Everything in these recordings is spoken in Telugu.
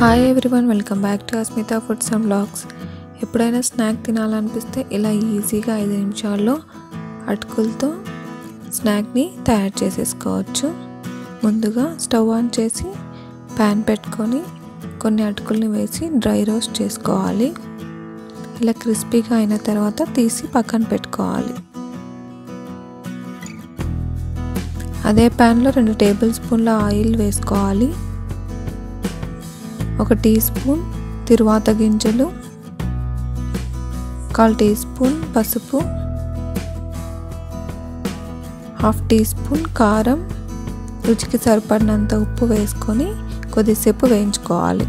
hi everyone welcome back to Asmitha foods and blogs ఎప్పుడైనా స్నాక్ తినాలనిపిస్తే ఇలా ఈజీగా ఐదు నిమిషాల్లో అటుకులతో స్నాక్ని తయారు చేసేసుకోవచ్చు ముందుగా స్టవ్ ఆన్ చేసి ప్యాన్ పెట్టుకొని కొన్ని అటుకుల్ని వేసి డ్రై రోస్ట్ చేసుకోవాలి ఇలా క్రిస్పీగా అయిన తర్వాత తీసి పక్కన పెట్టుకోవాలి అదే ప్యాన్లో రెండు టేబుల్ స్పూన్ల ఆయిల్ వేసుకోవాలి ఒక టీ స్పూన్ తిరువాత గింజలు కాల్ టీ స్పూన్ పసుపు హాఫ్ టీ స్పూన్ కారం రుచికి సరిపడినంత ఉప్పు వేసుకొని కొద్దిసేపు వేయించుకోవాలి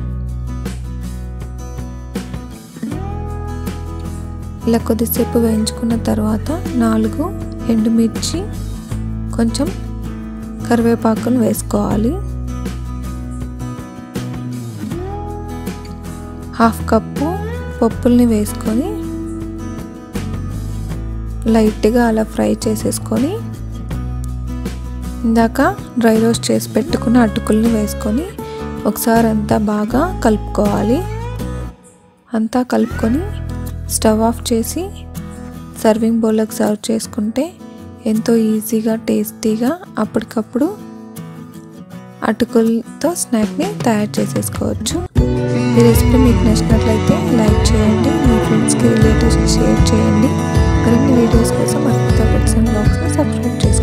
ఇలా కొద్దిసేపు వేయించుకున్న తర్వాత నాలుగు ఎండుమిర్చి కొంచెం కరివేపాకును వేసుకోవాలి హాఫ్ కప్పు పప్పుల్ని వేసుకొని లైట్గా అలా ఫ్రై చేసేసుకొని ఇందాక డ్రై రోస్ట్ చేసి పెట్టుకున్న అటుకుల్ని వేసుకొని ఒకసారి అంతా బాగా కలుపుకోవాలి అంతా కలుపుకొని స్టవ్ ఆఫ్ చేసి సర్వింగ్ బౌల్లోకి సర్వ్ చేసుకుంటే ఎంతో ఈజీగా టేస్టీగా అప్పటికప్పుడు అటుకులతో స్నాక్ని తయారు చేసేసుకోవచ్చు ఈ రెసిపీ మీకు నచ్చినట్లయితే లైక్ చేయండి మీ ఫ్రెండ్స్కి రిలేటివ్స్కి షేర్ చేయండి మరిన్ని వీడియోస్ కోసం అద్భుత ఫుడ్స్ అండ్ బ్లాగ్స్ని సబ్స్క్రైబ్ చేసుకోండి